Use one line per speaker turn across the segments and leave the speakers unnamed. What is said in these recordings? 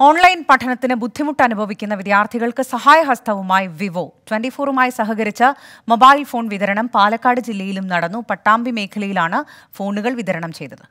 online പഠനത്തിന് ബുദ്ധിമുട്ട് അനുഭവിക്കുന്ന വിദ്യാർത്ഥികൾക്ക് സഹായഹസ്തവുമായി വിവോ ട്വന്റി ഫോറുമായി സഹകരിച്ച് മൊബൈൽ ഫോൺ വിതരണം പാലക്കാട് ജില്ലയിലും നടന്നു പട്ടാമ്പി മേഖലയിലാണ് ഫോണുകൾ വിതരണം ചെയ്തത്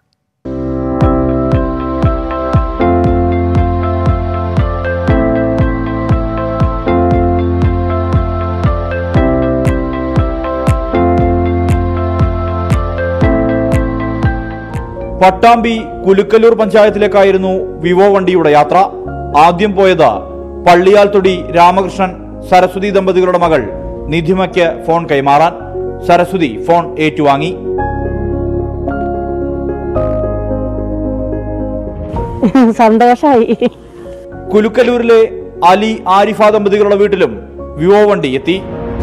പട്ടാമ്പി കുലുക്കല്ലൂർ പഞ്ചായത്തിലേക്കായിരുന്നു വിവോ വണ്ടിയുടെ യാത്ര ആദ്യം പോയത് പള്ളിയാൽത്തൊടി രാമകൃഷ്ണൻ സരസ്വതി ദമ്പതികളുടെ മകൾ നിധിമയ്ക്ക് ഫോൺ കൈമാറാൻ സരസ്വതി ഫോൺ ഏറ്റുവാങ്ങി
സന്തോഷമായി
കുലുക്കല്ലൂരിലെ അലി ആരിഫ ദമ്പതികളുടെ വീട്ടിലും വിവോ വണ്ടി എത്തി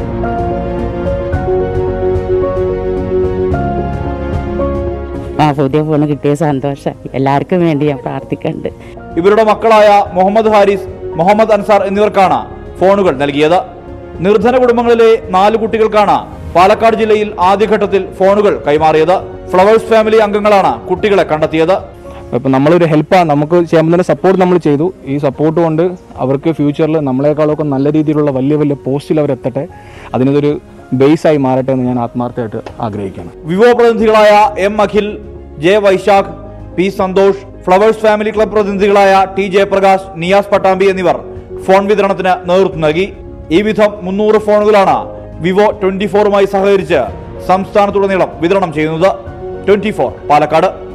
ആ പുതിയ ഫോണ് കിട്ടിയ സന്തോഷമായി എല്ലാവർക്കും വേണ്ടി ഞാൻ പ്രാർത്ഥിക്കുന്നുണ്ട്
ഇവരുടെ മക്കളായ മുഹമ്മദ് ഹാരിസ് മുഹമ്മദ് അൻസാർ എന്നിവർക്കാണ് ഫോണുകൾ നൽകിയത് നിർധന കുടുംബങ്ങളിലെ നാല് കുട്ടികൾക്കാണ് പാലക്കാട് ജില്ലയിൽ ആദ്യഘട്ടത്തിൽ ഫോണുകൾ കൈമാറിയത് ഫ്ലവേഴ്സ് ഫാമിലി അംഗങ്ങളാണ് കുട്ടികളെ കണ്ടെത്തിയത്
ഇപ്പം നമ്മളൊരു ഹെൽപ്പാണ് നമുക്ക് ചെയ്യാൻ പറ്റുന്ന സപ്പോർട്ട് നമ്മൾ ചെയ്തു ഈ സപ്പോർട്ട് കൊണ്ട് അവർക്ക് ഫ്യൂച്ചറിൽ നമ്മളെക്കാളൊക്കെ നല്ല രീതിയിലുള്ള വലിയ വലിയ പോസ്റ്റിൽ അവർ എത്തട്ടെ അതിനതൊരു ബേസായി മാറട്ടെ എന്ന് ഞാൻ ആത്മാർത്ഥമായിട്ട് ആഗ്രഹിക്കുകയാണ്
വിവോ പ്രതിനിധികളായ M Akhil J Vaisakh P Santhosh Flowers family club പ്രതിനിധികളായ ടി ജയപ്രകാശ് നിയാസ് പട്ടാമ്പി എന്നിവർ ഫോൺ വിതരണത്തിന് നേതൃത്വം നൽകി ഈ വിധം മുന്നൂറ് ഫോണുകളാണ് വിവോ ട്വന്റി ഫോറുമായി സഹകരിച്ച് സംസ്ഥാനത്തുടനീളം വിതരണം ചെയ്യുന്നത് ട്വന്റി ഫോർ പാലക്കാട്